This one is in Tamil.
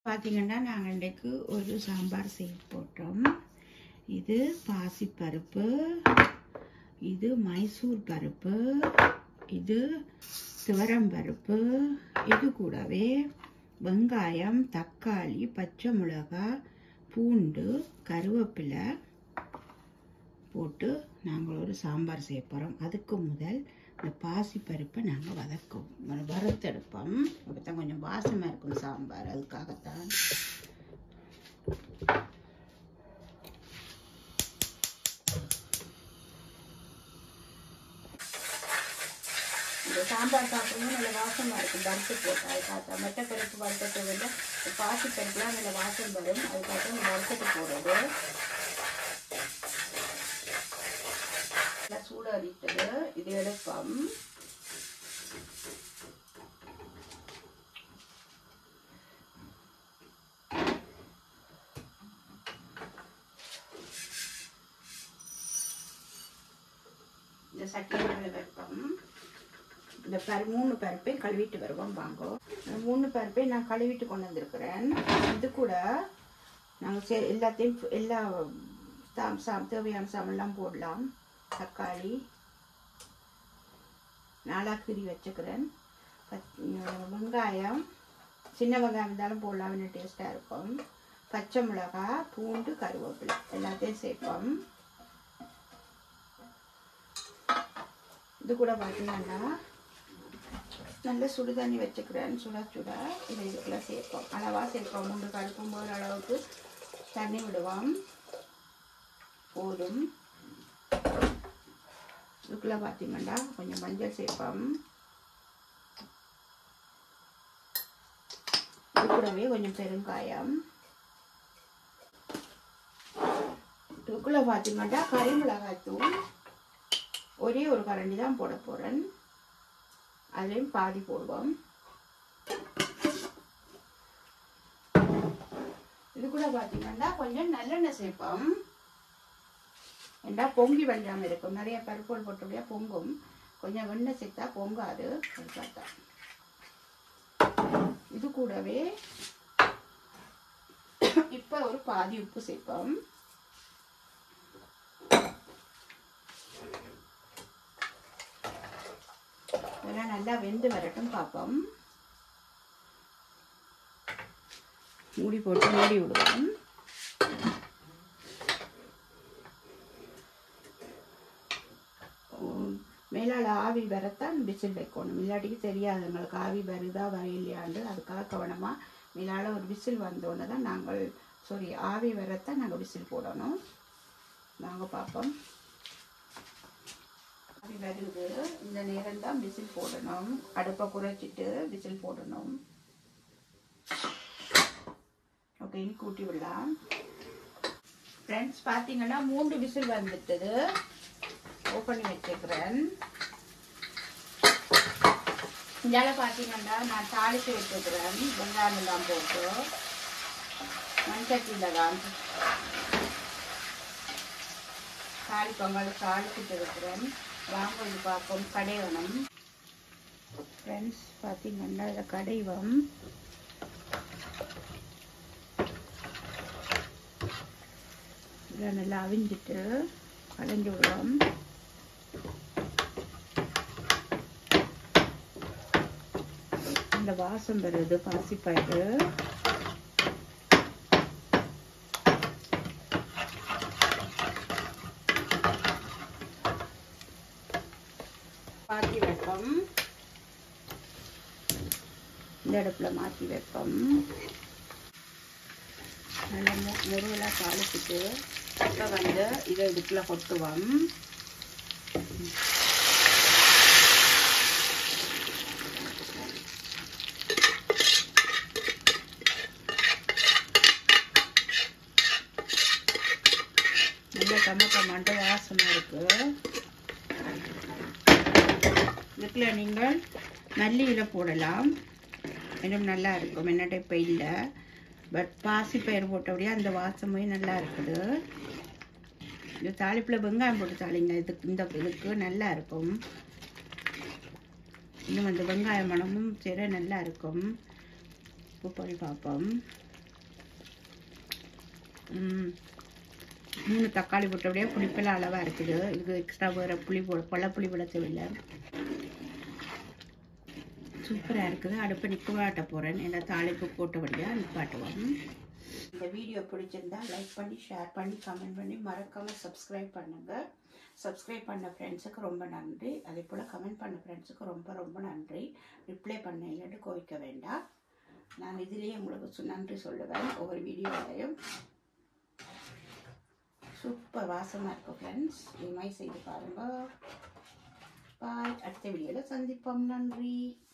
பார்த்தீங்கன்னா நாங்கள் இன்றைக்கு ஒரு சாம்பார் செய்ய போட்டோம் இது பாசிப்பருப்பு இது மைசூர் பருப்பு இது துவரம் பருப்பு இது கூடவே வெங்காயம் தக்காளி பச்சை மிளகாய் பூண்டு கருவேப்பிலை போட்டு நாங்கள் ஒரு சாம்பார் செய்ய போகிறோம் அதுக்கு முதல் இந்த பாசி பருப்பை நாங்கள் வதக்குவோம் வறுத்தெடுப்போம் அப்போ தான் கொஞ்சம் வாசமாக இருக்கும் சாம்பார் அதுக்காகத்தான் இந்த சாம்பார் சாப்பிடும்போது நல்ல வாசமாக இருக்கும் பருப்பு போட்டு அதுக்காக மெட்டை பருப்பு வறுத்தத்தை விட பாசி பருப்புலாம் நல்ல வாசம் வரும் அதுக்காக இந்த வறுத்தத்தை போடுறது நல்லா சூடாடிட்டது இது எடுப்போம் இந்த சட்டியில் வைப்போம் இந்த பரு மூணு பருப்பையும் கழுவிட்டு வருவோம் வாங்கோ இந்த மூணு பருப்பையும் நான் கழுவிட்டு கொண்டு வந்திருக்கிறேன் இது கூட நாங்கள் சே எல்லாத்தையும் எல்லா சாம் சாம் தேவையான சாமெல்லாம் போடலாம் தக்காளி நாலாக கீறி வச்சுக்கிறேன் பச் வெங்காயம் சின்ன வெங்காயம் இருந்தாலும் போடலாம் இன்னும் டேஸ்ட்டாக இருக்கும் பச்சை மிளகாய் பூண்டு கருவேப்பிலை எல்லாத்தையும் சேர்ப்போம் இது கூட பார்த்தீங்கன்னா நல்ல சுடு தண்ணி வச்சுக்கிறேன் சுட சுட இதை இதுக்குள்ள சேர்ப்போம் அளவாக சேர்ப்போம் மூன்று கடுக்கும் போகிற அளவுக்கு தண்ணி விடுவோம் போதும் இதுக்குள்ள பார்த்தீங்கன்னா கொஞ்சம் மஞ்சள் சேர்ப்போம் இது கூடவே கொஞ்சம் பெருங்காயம் இதுக்குள்ள பார்த்தீங்கன்னா கறி மிளகாய் தூள் ஒரே ஒரு கரண்டி தான் போட போகிறேன் அதுலேயும் பாதி போடுவோம் இது கூட பார்த்தீங்கன்னா கொஞ்சம் நல்லெண்ணெய் சேர்ப்போம் ஏண்டா பொங்கி வழியாமல் இருக்கும் நிறைய பருப்போல் போட்டபடியா பொங்கும் கொஞ்சம் வெண்ணெய் சேர்த்தா பொங்காது பார்த்தா இது கூடவே இப்போ ஒரு பாதி உப்பு சேர்ப்போம் இதெல்லாம் நல்லா வெந்து வரட்டும் பார்ப்போம் மூடி போட்டு மூடி விடுவோம் மேலால் ஆவி வரத்தான் விசில் வைக்கணும் இல்லாட்டிக்கு தெரியாது எங்களுக்கு ஆவி வருதா வரையிலையாண்டு அதுக்காக கவனமாக மேலால் ஒரு விசில் வந்தோடனே தான் நாங்கள் சாரி ஆவி வரத்தான் நாங்கள் விசில் போடணும் நாங்கள் பார்ப்போம் ஆவி வருது இந்த நேரம் தான் விசில் போடணும் அடுப்பை குறைச்சிட்டு விசில் போடணும் ஓகே இனி கூட்டி விடலாம் ஃப்ரெண்ட்ஸ் பார்த்தீங்கன்னா மூன்று விசில் வந்துட்டது ஓப்பன் பண்ணி வச்சுக்கிறேன் இதால பார்த்தீங்கன்னா நான் தாளித்து வச்சுக்கிறேன் வெங்காயம் எல்லாம் போட்டு மண்சட்டியில் தான் தாளி பொங்கல் தாளிச்சுட்டு இருக்கிறேன் வாங்க இது பார்ப்போம் கடைவனம் ஃப்ரெண்ட்ஸ் பார்த்தீங்கன்னா இதை கடைவம் இதில் நல்லா அவிஞ்சிட்டு கடைஞ்சி விடுவோம் இந்த வாசம் வருது பாசிப்பயிறு மாற்றி வைப்போம் இந்த அடுப்பில் மாற்றி வைப்போம் நல்லா மு முருகலாக தாளிச்சிட்டு இப்போ வந்து இதை இதுக்குள்ள கொட்டுவோம் நல்ல கம்ம கம்மாண்ட வாசமாக இருக்கு இதுக்குள்ள நீங்கள் மல்லியில போடலாம் இன்னும் நல்லா இருக்கும் என்னட்ட இப்போ இல்லை பட் பாசி பயிர் போட்டபடியே அந்த வாசமே நல்லா இருக்குது இந்த தாளிப்பில் வெங்காயம் போட்டு தாளிங்க இதுக்கு இந்த இதுக்கு நல்லா இருக்கும் இன்னும் அந்த வெங்காய மணமும் சரி நல்லா இருக்கும் உப்பு பண்ணி பார்ப்போம் ம், மூணு தக்காளி போட்டபடியே புளிப்பெல்லாம் அளவாக இருக்குது இது எக்ஸ்ட்ரா வேறு புளி போ பழ புளி போட தேவையில்லை சூப்பராக இருக்குது அடுப்பை நிற்கவாட்ட போகிறேன் என்ன தாளிப்பு போட்டபடியாக நிப்பாட்டுவோம் இந்த வீடியோ பிடிச்சிருந்தா லைக் பண்ணி ஷேர் பண்ணி கமெண்ட் பண்ணி மறக்காமல் சப்ஸ்கிரைப் பண்ணுங்கள் சப்ஸ்கிரைப் பண்ண ஃப்ரெண்ட்ஸுக்கு ரொம்ப நன்றி அதே போல் கமெண்ட் பண்ண ஃப்ரெண்ட்ஸுக்கு ரொம்ப ரொம்ப நன்றி ரிப்ளை பண்ண இல்லைன்னு கோவிக்க வேண்டாம் நான் இதுலேயே உங்களுக்கு சு- நன்றி சொல்லுவேன் ஒவ்வொரு வீடியோவிலையும் சூப்பர் வாசமாக இருக்கும் ஃப்ரெண்ட்ஸ் இது மாதிரி செய்து பாருங்கள் பாய் அடுத்த வீடியோவில் சந்திப்போம் நன்றி